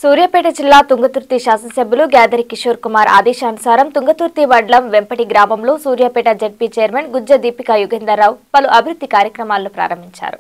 సూర్యాపేట జిల్లా తుంగతుర్తి శాసనసభ్యులు గ్యాదరి కిషోర్ కుమార్ ఆదేశానుసారం తుంగతుర్తి మండలం వెంపటి గ్రామంలో సూర్యాపేట జడ్పీ చైర్మన్ గుజ్జ దీపిక యుగేందర్రావు పలు అభివృద్ధి కార్యక్రమాలను ప్రారంభించారు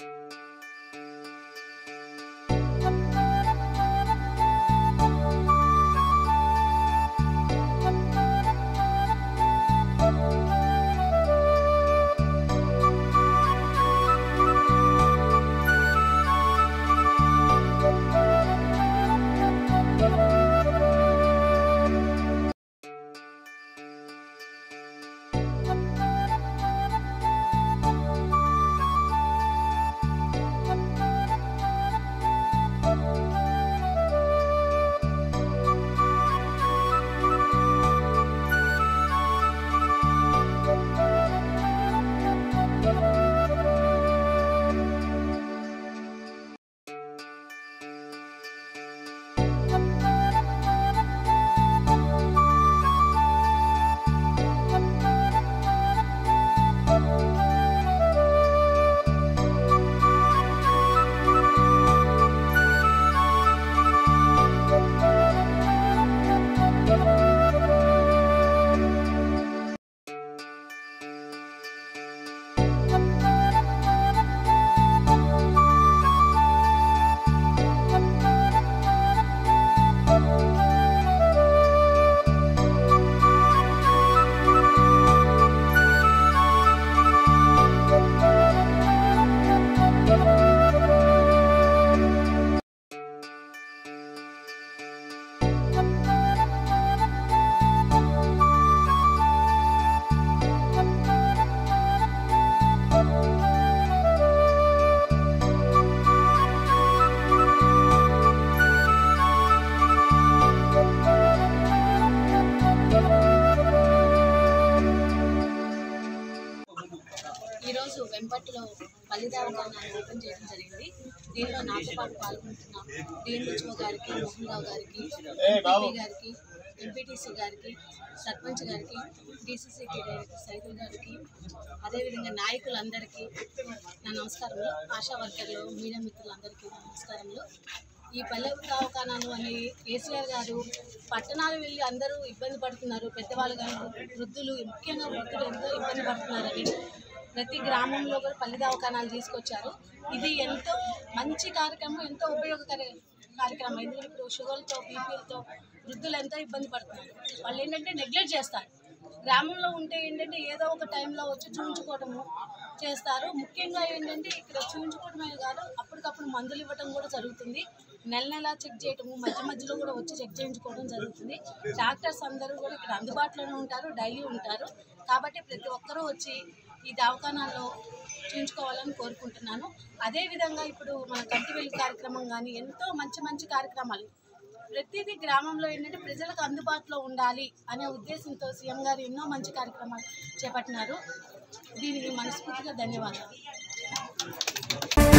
ఈరోజు వెంపట్టులో బలిదావకాన్ని ఓపెన్ చేయడం జరిగింది దీనిలో నాతో పాటు పాల్గొంటున్న డిఎంహెచ్ఓ గారికి మోహన్ రావు గారికి ఎంపీ గారికి ఎంపీటీసీ గారికి సర్పంచ్ గారికి డీసీసీకి డైరెక్టర్ సైదుల్ గారికి అదేవిధంగా నాయకులందరికీ నా నమస్కారములు ఆశా వర్కర్లు మీడియా మిత్రులందరికీ నా నమస్కారములు ఈ పల్లె దవాఖానాలు అని కేసీఆర్ గారు పట్టణాలు వెళ్ళి అందరూ ఇబ్బంది పడుతున్నారు పెద్దవాళ్ళు కానీ వృద్ధులు ముఖ్యంగా వృద్ధులు ఎంతో ఇబ్బంది పడుతున్నారని ప్రతి గ్రామంలో కూడా పల్లె దవాఖానాలు తీసుకొచ్చారు ఇది ఎంతో మంచి కార్యక్రమం ఎంతో ఉపయోగకర కార్యక్రమం ఎందుకంటే ఇప్పుడు షుగర్తో బీపీలతో వృద్ధులు ఎంతో ఇబ్బంది పడుతున్నారు వాళ్ళు ఏంటంటే నెగ్లెక్ట్ చేస్తారు గ్రామంలో ఉంటే ఏంటంటే ఏదో ఒక టైంలో వచ్చి చూయించుకోవడము చేస్తారు ముఖ్యంగా ఏంటంటే ఇక్కడ చూయించుకోవడమే కాదు అప్పటికప్పుడు మందులు ఇవ్వడం కూడా జరుగుతుంది నెల నెల చెక్ చేయటము మధ్య మధ్యలో కూడా వచ్చి చెక్ చేయించుకోవడం జరుగుతుంది డాక్టర్స్ అందరూ కూడా ఇక్కడ అందుబాటులోనే ఉంటారు డైలీ ఉంటారు కాబట్టి ప్రతి ఒక్కరూ వచ్చి ఈ దవాఖానాల్లో చూయించుకోవాలని కోరుకుంటున్నాను అదేవిధంగా ఇప్పుడు మన కంటి వెలుగు కార్యక్రమం కానీ ఎంతో మంచి మంచి కార్యక్రమాలు ప్రతిదీ గ్రామంలో ఏంటంటే ప్రజలకు అందుబాటులో ఉండాలి అనే ఉద్దేశంతో సీఎం గారు ఎన్నో మంచి కార్యక్రమాలు చేపట్టినారు దీనికి మనస్ఫూర్తిగా ధన్యవాదాలు